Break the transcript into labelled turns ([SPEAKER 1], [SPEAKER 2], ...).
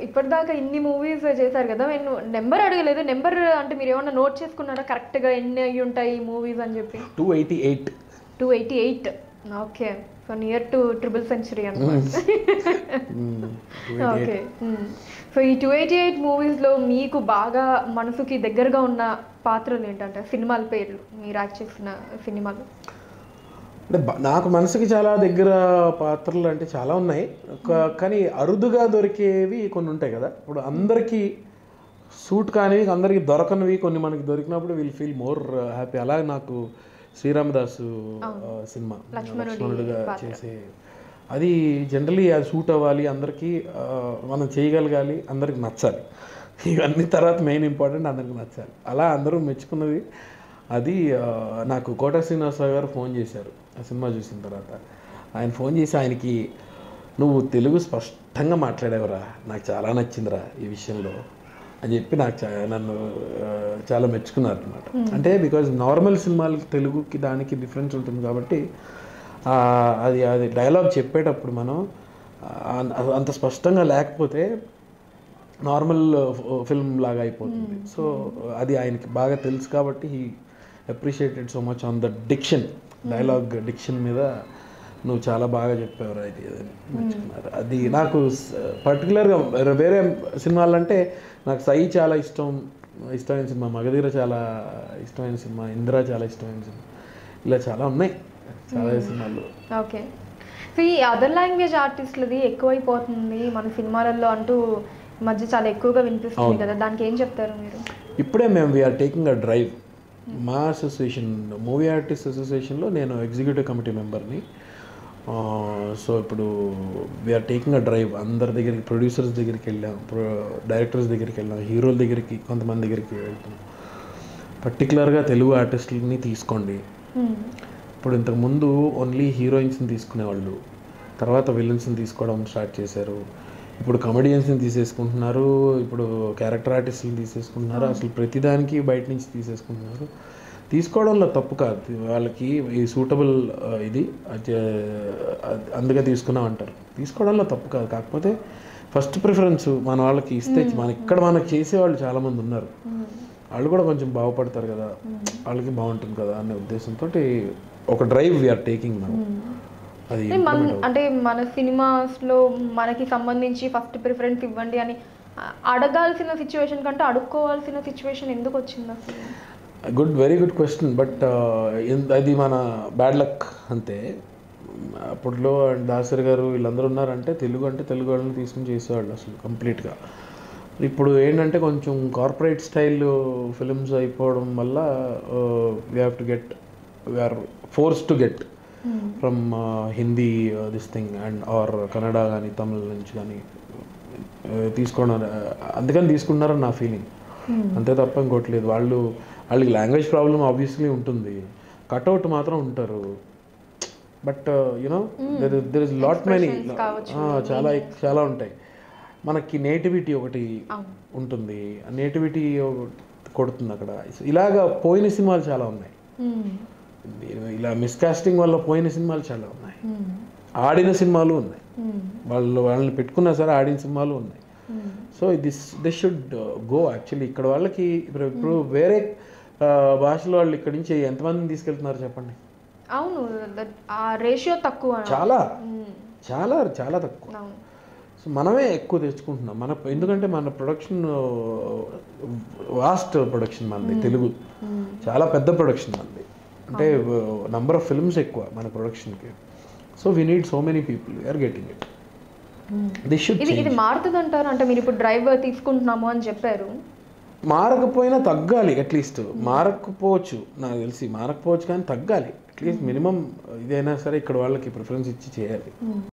[SPEAKER 1] ఇప్పటిదాకా ఇన్ని మూవీస్ చేశారు కదా నేను నెంబర్ అడగలేదు నెంబర్ అంటే మీరు ఏమన్నా నోట్ చేసుకున్నారా కరెక్ట్గా ఎన్ని అయ్యి ఉంటాయి ఈ మూవీస్ అని చెప్పి
[SPEAKER 2] two eighty eight
[SPEAKER 1] two eighty eight okay so near to triple century అనమాట ఓకే సో ఈ టూ ఎయిటీ ఎయిట్ మూవీస్లో మీకు బాగా మనసుకి దగ్గరగా ఉన్న పాత్రలు ఏంటంటే సినిమాల పేర్లు మీరు యాక్ట్ చేసిన సినిమాలు
[SPEAKER 2] అంటే బ- నాకు మనసుకి చాలా దగ్గర పాత్రలు అంటే చాలా ఉన్నాయి ఒక- కానీ అరుదుగా దొరికేవి కొన్ని ఉంటాయి కదా ఇప్పుడు అందరికీ సూట్ కానివి అందరికీ దొరకనివి కొన్ని మనకి దొరికినప్పుడు విల్ ఫీల్ మోర్ హ్యాపీ అలాగే నాకు శ్రీరామదాసు ఆ, సినిమా లక్ష్మణుడిగా చేసే అది జనరలీ అది సూట్ అవ్వాలి అందరికీ ఆ, మనం చేయగలగాలి అందరికి నచ్చాలి ఇవన్నీ తర్వాత మెయిన్ ఇంపార్టెంట్ అందరికి నచ్చాలి అలా అందరూ మెచ్చుకున్నది అది ఆ, నాకు కోట శ్రీనివాసరావు గారు ఫోన్ చేశారు ఆ సినిమా చూసిన తర్వాత ఆయన ఫోన్ చేసి ఆయనకి నువ్వు తెలుగు స్పష్టంగా మాట్లాడేవరా నాకు చాలా నచ్చిందిరా ఈ విషయంలో అని చెప్పి నాకు చా- నన్ను ఆ, చాలా మెచ్చుకున్నారు అనమాట అంటే బికాజ్ నార్మల్ సినిమాలకి తెలుగుకి దానికి డిఫరెన్స్ ఉంటుంది కాబట్టి ఆ, అది అది డైలాగ్ చెప్పేటప్పుడు మనం ఆ, అంత స్పష్టంగా లేకపోతే నార్మల్ ఫిల్మ్ లాగా అయిపోతుంది సో అది ఆయనకి బాగా తెలుసు కాబట్టి he appreciated so much on the diction dialogue diction మీద నువ్వు చాలా బాగా చెప్పావు అది అని మెచ్చుకున్నారు అది నాకు పర్టికులర్గా వేరే సినిమాలు అంటే నాకు సై చాలా ఇష్టం ఇష్టమైన సినిమా మగధీర చాలా ఇష్టమైన సినిమా ఇందిరా చాలా ఇష్టమైన సినిమా ఇలా చాలా ఉన్నాయి చాలా సినిమాలు
[SPEAKER 1] ఓకే సో ఈ అదర్ లాంగ్వేజ్ ఆర్టిస్టులది ఎక్కువైపోతుంది మన సినిమాలలో అంటూ ఈ మధ్య చాలా ఎక్కువగా వినిపిస్తుంది కదా దానికి ఏం చెప్తారు మీరు
[SPEAKER 2] ఇప్పుడే మేము వీఆర్ టేకింగ్ అ డ్రైవ్ మా అసోసియేషన్ మూవీ ఆర్టిస్ట్ అసోసియేషన్లో నేను ఎగ్జిక్యూటివ్ కమిటీ మెంబర్ని సో ఇప్పుడు వీఆర్ టేకింగ్ అ డ్రైవ్ అందరి దగ్గరికి ప్రొడ్యూసర్స్ దగ్గరికి వెళ్ళాం డైరెక్టర్స్ దగ్గరికి వెళ్ళాం హీరోల దగ్గరికి కొంతమంది దగ్గరికి వెళ్తాం పర్టికులర్గా తెలుగు ఆర్టిస్టులని తీసుకోండి
[SPEAKER 1] Hmm.
[SPEAKER 2] ఇప్పుడు ఇంతకుముందు ఓన్లీ హీరోయిన్స్ని తీసుకునేవాళ్ళు తర్వాత విలన్స్ని తీసుకోవడం స్టార్ట్ చేశారు ఇప్పుడు కమెడియన్స్ని తీసేసుకుంటున్నారు ఇప్పుడు క్యారెక్టర్ ఆర్టిస్ట్ని తీసేసుకుంటున్నారు అసలు ప్రతిదానికి బయట నుంచి తీసేసుకుంటున్నారు తీసుకోవడంలో తప్పు కాదు వాళ్ళకి ఈ సూటబుల్ ఇది అది, అది అందుకే తీసుకున్నాం అంటారు తీసుకోవడంలో తప్పు కాదు కాకపోతే ఫస్ట్ ప్రిఫరెన్స్ మన వాళ్ళకి ఇస్తే మన ఇక్కడ మనకు చేసేవాళ్ళు చాలామంది ఉన్నారు వాళ్ళు కూడా కొంచెం బాగుపడతారు కదా వాళ్ళకి బాగుంటుంది కదా అనే ఉద్దేశంతో ఒక డ్రైవ్ వీఆర్ టేకింగ్ మనం అది
[SPEAKER 1] అంటే మన అంటే మన సినిమాస్లో మనకి సంబంధించి ఫస్ట్ ప్రిఫరెన్స్ ఇవ్వండి అని అ- అడగాల్సిన సిచ్యువేషన్ కంటే అడుక్కోవాల్సిన సిచ్యువేషన్ ఎందుకు వచ్చింది అసలు
[SPEAKER 2] good very good question but అది మన బ్యాడ్ లక్ అంతే అప్పట్లో దాసరి గారు వీళ్ళందరూ ఉన్నారంటే తెలుగు అంటే తెలుగు వాళ్ళని తీసుకుని చేసేవాళ్ళు అసలు కంప్లీట్గా ఇప్పుడు ఏంటంటే కొంచెం కార్పొరేట్ స్టైల్ ఫిల్మ్స్ అయిపోవడం వల్ల we have to get we're force to get from Hindi this thing and or Kannada కానీ తమిళ నుంచి కానీ తీసుకోవడం అందుకని తీసుకున్నారని నా ఫీలింగ్ అంతే తప్ప ఇంకోట్లేదు వాళ్ళు వాళ్ళకి లాంగ్వేజ్ ప్రాబ్లం ఆబ్వియస్లీ ఉంటుంది కట్అవుట్ మాత్రం ఉంటారు but you know there there is lot many చాలా చాలా ఉంటాయి మనకి నేటివిటీ ఒకటి ఉంటుంది ఆ నేటివిటీ కొడుతుంది అక్కడ ఇలాగా పోయిన సినిమాలు చాలా ఉన్నాయి
[SPEAKER 1] Hmm.
[SPEAKER 2] ఇలా మిస్కాస్టింగ్ వల్ల పోయిన సినిమాలు చాలా ఉన్నాయి
[SPEAKER 1] Hmm.
[SPEAKER 2] ఆడిన సినిమాలు ఉన్నాయి
[SPEAKER 1] Hmm.
[SPEAKER 2] వాళ్ళు వాళ్ళని పెట్టుకున్నా సరే ఆడిన సినిమాలు ఉన్నాయి
[SPEAKER 1] Hmm.
[SPEAKER 2] So this this should go actually ఇక్కడ వాళ్ళకి ఇప్పుడు ఇప్పుడు వేరే ఆ, భాషలో వాళ్ళు ఇక్కడి నుంచి ఎంతమందిని తీసుకెళ్తున్నారు చెప్పండి
[SPEAKER 1] అవును that- ఆ రేషియో తక్కువ
[SPEAKER 2] చాలా
[SPEAKER 1] Hmm.
[SPEAKER 2] చాలా చాలా తక్కువ
[SPEAKER 1] అవును
[SPEAKER 2] సో మనమే ఎక్కువ తెచ్చుకుంటున్నాం మన ఎందుకంటే మన ప్రొడక్షన్ వాస్ట్ ప్రొడక్షన్ మనది తెలుగు చాలా పెద్ద ప్రొడక్షన్ మనది అంటే నంబర్ ఆఫ్ ఫిల్మ్స్ ఎక్కువ మన ప్రొడక్షన్కి so we need so many people we're getting it this should
[SPEAKER 1] ఇది ఇది మారుతుంది అంటారు అంటే మీరు ఇప్పుడు డ్రైవ్ తీసుకుంటున్నాము అని చెప్పారు
[SPEAKER 2] మారకపోయినా తగ్గాలి అట్లీస్ట్ మారకపోవచ్చు నాకు తెలిసి మారకపోవచ్చు కానీ తగ్గాలి అట్లీస్ట్ మినిమం ఇదైనా సరే ఇక్కడ వాళ్ళకి ప్రిఫరెన్స్ ఇచ్చి చేయాలి